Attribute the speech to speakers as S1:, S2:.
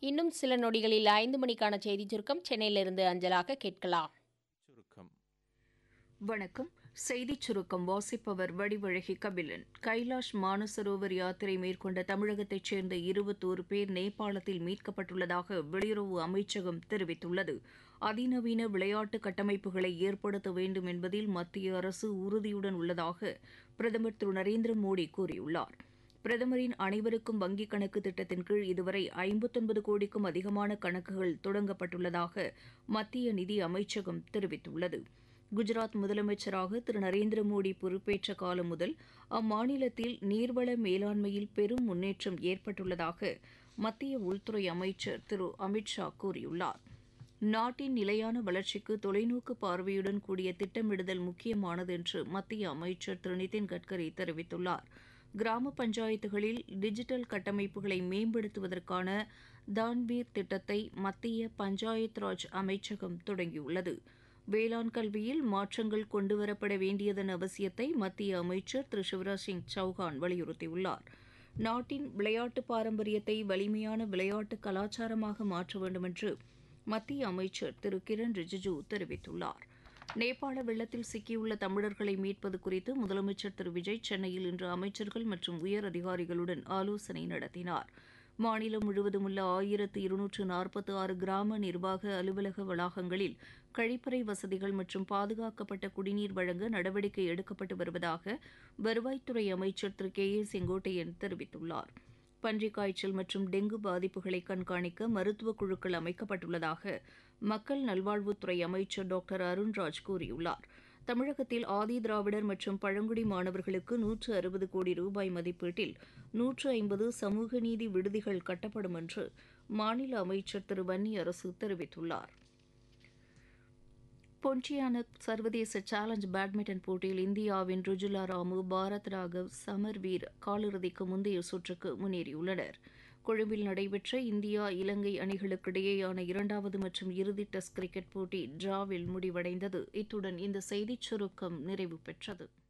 S1: இன்னும் சில நொடிகளில் ஐந்து மணிக்கான செய்திச் சுருக்கம் சென்னையிலிருந்து அஞ்சலாக கேட்கலாம்
S2: சுருக்கம்
S3: வணக்கம் செய்திச் சுருக்கம் வாசிப்பவர் வடிவழகி கபிலன் கைலாஷ் மானசரோவர் யாத்திரை மேற்கொண்ட தமிழகத்தைச் சேர்ந்த இருபத்தோரு பேர் நேபாளத்தில் மீட்கப்பட்டுள்ளதாக வெளியுறவு அமைச்சகம் தெரிவித்துள்ளது அதிநவீன விளையாட்டு கட்டமைப்புகளை ஏற்படுத்த வேண்டும் என்பதில் மத்திய அரசு உறுதியுடன் உள்ளதாக பிரதமர் திரு நரேந்திர மோடி கூறியுள்ளார் பிரதமரின் அனைவருக்கும் வங்கிக் கணக்கு திட்டத்தின் கீழ் இதுவரை ஐம்பத்தொன்பது கோடிக்கும் அதிகமான கணக்குகள் தொடங்கப்பட்டுள்ளதாக மத்திய நிதி அமைச்சகம் தெரிவித்துள்ளது குஜராத் முதலமைச்சராக திரு நரேந்திர மோடி பொறுப்பேற்ற காலம் முதல் அம்மாநிலத்தில் நீர்வள மேலாண்மையில் பெரும் முன்னேற்றம் ஏற்பட்டுள்ளதாக மத்திய உள்துறை அமைச்சர் திரு அமித் ஷா கூறியுள்ளார் நாட்டின் நிலையான வளர்ச்சிக்கு தொலைநோக்கு பார்வையுடன் கூடிய திட்டமிடுதல் முக்கியமானது என்று மத்திய அமைச்சர் திரு நிதின் கட்கரி தெரிவித்துள்ளார் கிராம பஞ்சாயத்துகளில் டிஜிட்டல் கட்டமைப்புகளை மேம்படுத்துவதற்கான தான்வீர் திட்டத்தை மத்திய பஞ்சாயத் ராஜ் அமைச்சகம் தொடங்கியுள்ளது வேளாண் கல்வியில் மாற்றங்கள் கொண்டுவரப்பட வேண்டியதன் அவசியத்தை மத்திய அமைச்சர் திரு சிவராஜ் சிங் சௌஹான் வலியுறுத்தியுள்ளார் நாட்டின் விளையாட்டு பாரம்பரியத்தை வலிமையான விளையாட்டு கலாச்சாரமாக மாற்ற வேண்டும் என்று மத்திய அமைச்சர் திரு கிரண் ரிஜிஜு தெரிவித்துள்ளார் நேபாள வெள்ளத்தில் சிக்கியுள்ள தமிழர்களை மீட்பது குறித்து முதலமைச்சர் திரு விஜய் சென்னையில் இன்று அமைச்சர்கள் மற்றும் உயர் அதிகாரிகளுடன் ஆலோசனை நடத்தினார் மாநிலம் முழுவதும் உள்ள ஆயிரத்து இருநூற்று நாற்பத்தி ஆறு கிராம நிர்வாக அலுவலக வளாகங்களில் கழிப்பறை வசதிகள் மற்றும் பாதுகாக்கப்பட்ட குடிநீர் வழங்க நடவடிக்கை எடுக்கப்பட்டு வருவதாக வருவாய்த்துறை அமைச்சர் திரு கே ஏ செங்கோட்டையன் தெரிவித்துள்ளார் பன்றிக் காய்ச்சல் மற்றும் டெங்கு பாதிப்புகளை கண்காணிக்க மருத்துவ குழுக்கள் அமைக்கப்பட்டுள்ளதாக மக்கள் நல்வாழ்வுத்துறை அமைச்சர் டாக்டர் அருண்ராஜ் கூறியுள்ளார் தமிழகத்தில் ஆதி திராவிடர் மற்றும் பழங்குடி மாணவர்களுக்கு நூற்று அறுபது கோடி ரூபாய் மதிப்பீட்டில் நூற்று ஐம்பது சமூக நீதி விடுதிகள் கட்டப்படும் என்று மாநில அமைச்சர் திரு வன்னி அரசு தெரிவித்துள்ளார் பொன்டியானக் சர்வதேச சேலஞ்ச் பேட்மிண்டன் போட்டியில் இந்தியாவின் ருஜுலா ராமு பாரத் ராகவ் சமர் வீர் காலிறுதிக்கு முந்தைய சுற்றுக்கு முன்னேறியுள்ளனர் கொழும்பில் நடைபெற்ற இந்தியா இலங்கை அணிகளுக்கிடையேயான இரண்டாவது மற்றும் இறுதி டெஸ்ட் கிரிக்கெட் போட்டி டிராவில் முடிவடைந்தது இத்துடன் இந்த செய்திச் சுருக்கம் நிறைவு பெற்றது